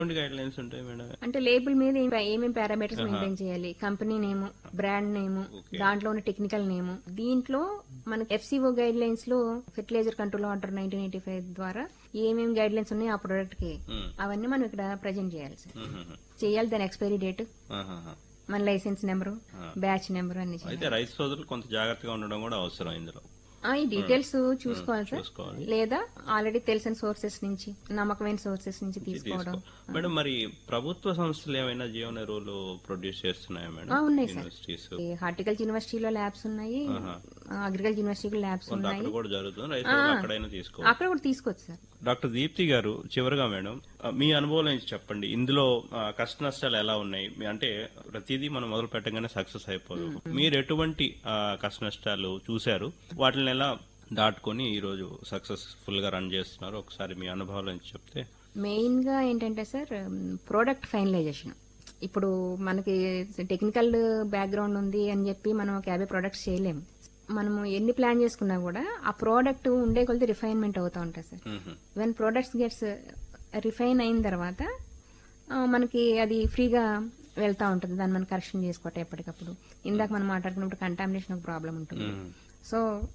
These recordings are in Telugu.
ఎటువంటి గైడ్ లైన్స్ ఉంటాయి మేడం అంటే లేబుల్ మీద ఏం- ఏమేం పారామీటర్స్ మెయింటైన్ చేయాలి కంపెనీ నేమ్ బ్రాండ్ నేమ్ దాంట్లో ఉన్న టెక్నికల్ నేమ్ దీంట్లో మనకి ఎఫ్సిఓ గైడ్ లైన్స్ లో fertiliser control order nineteen eighty five ద్వారా ఏమేమి గైడ్ లైన్స్ ఉన్నాయో ఆ ప్రొడక్ట్ కి మ్మ్. అవన్నీ మనం ఇక్కడ ప్రజెంట్ చేయాలి సార్ మ్మ్. చేయాలి దాని ఎక్స్పైరీ డేట్ ఆహాహా. మన లైసెన్స్ నెంబరు బ్యాచ్ నెంబర్ అన్ని చేయాలి అయితే రైతు సోదరులు కొంత జాగ్రత్తగా ఉండడం కూడా అవసరం ఇందులో ఆ, ఈ డీటెయిల్స్ చూసుకోవాలి సార్ చూసుకోవాలి లేదా ఆల్రెడీ తెలిసిన సోర్సెస్ నుంచి నమ్మకమైన సోర్సెస్ నుంచి తీసుకోవడం మేడం మరి ప్రభుత్వ సంస్థలు ఏమైనా జీవన ఎరువులు ప్రొడ్యూస్ చేస్తున్నాయా మేడం ఆ, ఉన్నాయి సార్. యూనివర్సిటీస్ ఈ హార్టికల్చర్ యూనివర్సిటీలో ల్యాబ్స్ ఉన్నాయి అగ్రికల్చర్ యూనివర్సిటీలో ల్యాబ్స్ కొంత ఉన్నాయి అక్కడ కూడా జరుగుతుంది రైతులు అక్కడైనా తీసుకో అక్కడ కూడా తీసుకోవచ్చు సార్ డాక్టర్ దీప్తి గారు చివరిగా మేడం ఆ, మీ అనుభవం నుంచి చెప్పండి ఇందులో ఆ, కష్ట నష్టాలు ఎలా ఉన్నాయి మీ- అంటే ప్రతిదీ మనం మొదలు పెట్టగానే సక్సెస్ అయిపోదు మీరు ఎటువంటి ఆ, కష్ట నష్టాలు చూశారు వాటిని ఎలా దాటుకొని ఈ రోజు సక్సెస్ఫుల్ గా రన్ చేస్తున్నారు ఒకసారి మీ అనుభవాల నుంచి చెప్తే మెయిన్ గా ఏంటంటే సార్ ప్రోడక్ట్ ఫైనలైజేషన్ ఇప్పుడు మనకి టెక్నికల్ బ్యాక్గ్రౌండ్ ఉంది అని చెప్పి మనం ఒక యాభై ప్రోడక్ట్స్ చేయలేము మనము ఎన్ని ప్లాన్ చేసుకున్నా కూడా ఆ ప్రోడక్ట్ ఉండే కొద్ది రిఫైన్మెంట్ అవుతూ ఉంటుంది sir hmm. When products gets refine అయిన తర్వాత ఆ, మనకి అది ఫ్రీగా వెళ్తా ఉంటుంది దాన్ని మనం కరెక్షన్ చేసుకోవటం ఎప్పటికప్పుడు ఇందాక మనం మాట్లాడుకున్నప్పుడు కంటామినేషన్ ఒక ప్రాబ్లం ఉంటుంది మ్మ్. సో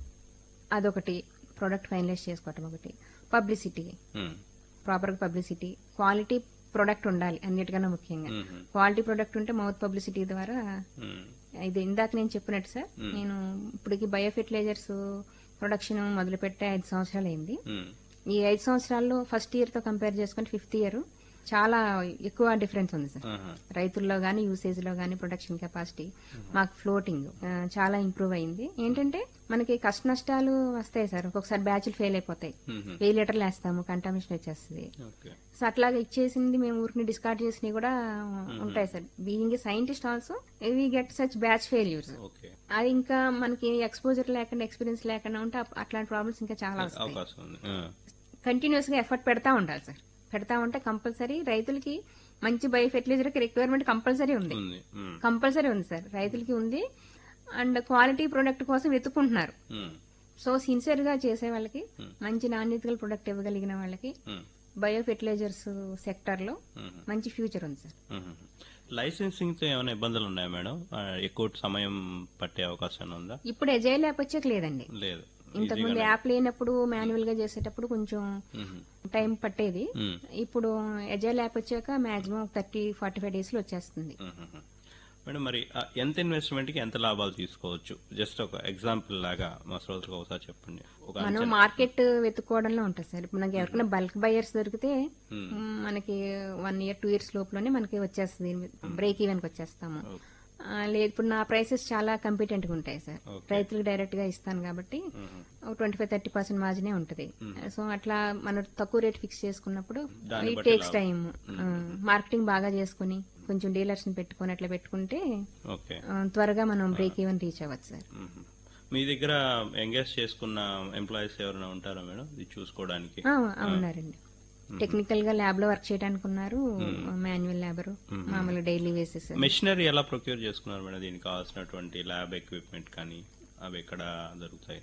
అదొకటి ప్రోడక్ట్ ఫైనలైజ్ చేసుకోవటం ఒకటి పబ్లిసిటీ మ్మ్. ప్రాపర్గా పబ్లిసిటీ క్వాలిటీ ప్రొడక్ట్ ఉండాలి అన్నిటికన్నా ముఖ్యంగా మ్మ్. క్వాలిటీ ప్రొడక్ట్ ఉంటే మౌత్ పబ్లిసిటీ ద్వారా మ్మ్. ఇది ఇందాక నేను చెప్పినట్టు సార్ నేను ఇప్పటికి బయో ఫెర్టిలైజర్స్ ప్రొడక్షన్ మొదలుపెట్టే ఐదు సంవత్సరాలు అయింది మ్మ్. ఈ ఐదు సంవత్సరాల్లో ఫస్ట్ ఇయర్ తో కంపేర్ చేసుకుంటే ఫిఫ్త్ ఇయర్ చాలా ఎక్కువ డిఫరెన్స్ ఉంది సార్ ఆహా. రైతుల్లో గానీ యూసేజ్ లో గానీ ప్రొడక్షన్ కెపాసిటీ మాకు ఫ్లోటింగ్ చాలా ఇంప్రూవ్ అయింది ఏంటంటే మనకి కష్ట నష్టాలు వస్తాయి సార్ ఒక్కొక్కసారి బ్యాచ్లు ఫెయిల్ అయిపోతాయి మ్మ్. వెయ్యి లీటర్లు వేస్తాము కంటామినేషన్ వచ్చేస్తుంది ఓకే సో అట్లాగా ఇచ్చేసింది మేము ఊరికి డిస్కార్డ్ చేసినవి కూడా ఉంటాయి sir being scientist also we get such batch failures okay అది ఇంకా మనకి ఎక్స్పోజర్ లేకుండా ఎక్స్పీరియన్స్ లేకుండా ఉంటే అప్- అట్లాంటి ప్రాబ్లమ్స్ ఇంకా చాలా వస్తాయి అవకాశం ఉంది ఆ. కంటిన్యూస్ గా ఎఫర్ట్ పెడతా ఉండాలి సార్ పెడతా ఉంటే కంపల్సరీ రైతులకి మంచి బయో ఫెర్టిలైజర్ రిక్వైర్మెంట్ కంపల్సరీ ఉంది ఉంది మ్మ్. కంపల్సరీ ఉంది సార్ రైతులకి ఉంది అండ్ క్వాలిటీ ప్రొడక్ట్ కోసం వెతుక్కుంటున్నారు మ్మ్. సో సిన్సియర్ గా చేసే వాళ్ళకి మంచి నాణ్యత గల ప్రొడక్ట్ ఇవ్వగలిగిన వాళ్ళకి మ్మ్. బయో ఫెర్టిలైజర్స్ సెక్టర్ లో మ్మ్. మంచి ఫ్యూచర్ ఉంది సార్ మ్మ్. లైసెన్సింగ్ తో ఏమైనా ఇబ్బందులు ఉన్నాయా మేడం ఆ, ఎక్కువ సమయం పట్టే అవకాశం ఉందా ఇప్పుడు ఎజైల్ యాప్ వచ్చాక లేదండి లేదు ఇంతకుముందు యాప్ లేనప్పుడు మాన్యువల్ గా చేసేటప్పుడు కొంచెం మ్మ్. టైం పట్టేది మ్మ్. ఇప్పుడు ఎజైల్ యాప్ వచ్చాక maximum thirty forty five days లో వచ్చేస్తుంది మ్మ్. మేడం మరి ఆ, ఎంత ఇన్వెస్ట్మెంట్ కి ఎంత లాభాలు తీసుకోవచ్చు జస్ట్ ఒక ఎగ్జాంపుల్ లాగా మా శ్రోతలకు ఒకసారి చెప్పండి ఒక మనం మార్కెట్ వెతుక్కోవడంలో ఉంటుంది సార్ ఇప్పుడు మనకి ఎవరికైనా బల్క్ బయర్స్ దొరికితే మ్, మనకి వన్ ఇయర్ టూ ఇయర్స్ లోపలనే మనకి వచ్చేస్తుంది బ్రేక్ ఈవెన్ కి వచ్చేస్తాము ఆ, లేదు ఇప్పుడు నా ప్రైసెస్ చాలా కంపిటెంట్ గా ఉంటాయి సార్ Okay. రైతులకు డైరెక్ట్ గా ఇస్తాను కాబట్టి ట్వంటీ ఫైవ్ థర్టీ పర్సెంట్ మార్జినే ఉంటుంది సో అట్లా మనం తక్కువ రేట్ ఫిక్స్ చేసుకున్నప్పుడు దాన్ని ఇట్ బట్టి టేక్స్ టైం మార్కెటింగ్ బాగా చేసుకుని కొంచెం డీలర్స్ ని పెట్టుకుని అట్లా పెట్టుకుంటే ఓకే ఆ, త్వరగా మనం బ్రేక్ ఈవెన్ రీచ్ అవ్వచ్చు సార్ మ్మ్. మీ దగ్గర ఎంగేజ్ చేసుకున్న ఎంప్లాయీస్ ఎవరైనా ఉంటారా మేడం ఇది చూసుకోవడానికి ఆ, ఆ, ఉన్నారండి టెక్నికల్ గా ల్యాబ్ లో వర్క్ చేయడానికి ఉన్నారు మాన్యువల్ లేబర్ మామూలు డైలీ వేసెస్ మెషినరీ ఎలా ప్రొక్యూర్ చేసుకున్నారు మేడం దీనికి కావాల్సినటువంటి ల్యాబ్ ఎక్విప్మెంట్ కానీ అవి ఎక్కడ దొరుకుతాయి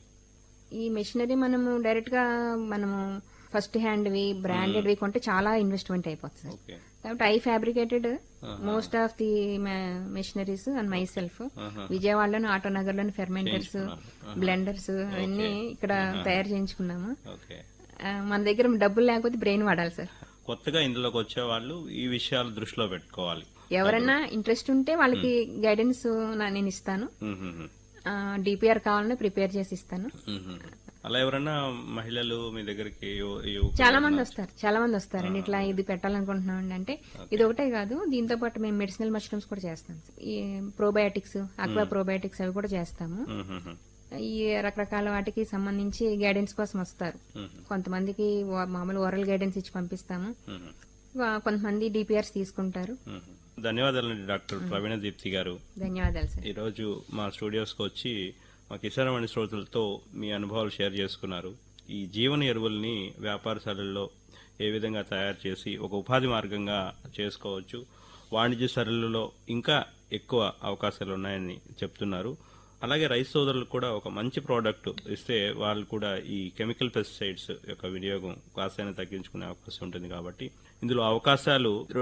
ఈ మెషినరీ మనము డైరెక్ట్ గా మనము ఫస్ట్ హ్యాండ్ వి బ్రాండెడ్ వి కొంటే చాలా ఇన్వెస్ట్మెంట్ అయిపోతుంది ఓకే కాబట్టి I fabricated most of the machineries and myself విజయవాడలోని ఆటోనగర్ లోని ఫెర్మెంటర్స్ బ్లెండర్స్ అవన్నీ ఇక్కడ తయారు చేయించుకున్నాము ఓకే ఆ, మన దగ్గర డబ్బులు లేకపోతే బ్రెయిన్ వాడాలి సార్ కొత్తగా ఇందులోకి వచ్చే వాళ్ళు ఈ విషయాలు దృష్టిలో పెట్టుకోవాలి ఎవరన్నా ఇంట్రెస్ట్ ఉంటే వాళ్ళకి గైడెన్స్ నేను ఇస్తాను మ్మ్. డిపిఆర్ కావాలని ప్రిపేర్ చేసి ఇస్తాను మ్మ్. అలా ఎవరన్నా మహిళలు మీ దగ్గరికి యు- యువకులు చాలా మంది వస్తారు చాలా మంది వస్తారండి ఇట్లా ఇది పెట్టాలనుకుంటున్నాం అంటే ఇది ఒకటే కాదు దీంతో పాటు మేము మెడిసినల్ మష్రూమ్స్ కూడా చేస్తాం ఈ ప్రోబయాటిక్స్ అక్వా ప్రోబయాటిక్స్ అవి కూడా చేస్తాము మ్మ్. ఈ రకరకాల వాటికి సంబంధించి గైడెన్స్ కోసం వస్తారు మ్మ్. కొంతమందికి ఓ- మామూలు ఓరల్ గైడెన్స్ ఇచ్చి పంపిస్తాము మ్మ్. వా- కొంతమంది డిపిఆర్స్ తీసుకుంటారు మ్మ్. ధన్యవాదాలండి డాక్టర్ ప్రవీణ దీప్తి గారు ధన్యవాదాలు సార్ ఈరోజు మా స్టూడియోస్కి వచ్చి మా కిసానవాణి శ్రోతలతో మీ అనుభవాలు షేర్ చేసుకున్నారు ఈ జీవన ఎరువుల్ని వ్యాపారశాలల్లో ఏ విధంగా తయారు చేసి ఒక ఉపాధి మార్గంగా చేసుకోవచ్చు వాణిజ్య సరళిలో ఇంకా ఎక్కువ అవకాశాలు ఉన్నాయని చెప్తున్నారు అలాగే రైతు సోదరులకు కూడా ఒక మంచి ప్రోడక్ట్ ఇస్తే వాళ్ళు కూడా ఈ కెమికల్ పెస్టిసైడ్స్ యొక్క వినియోగం కాస్త తగ్గించుకునే అవకాశం ఉంటుంది కాబట్టి ఇందులో అవకాశాలు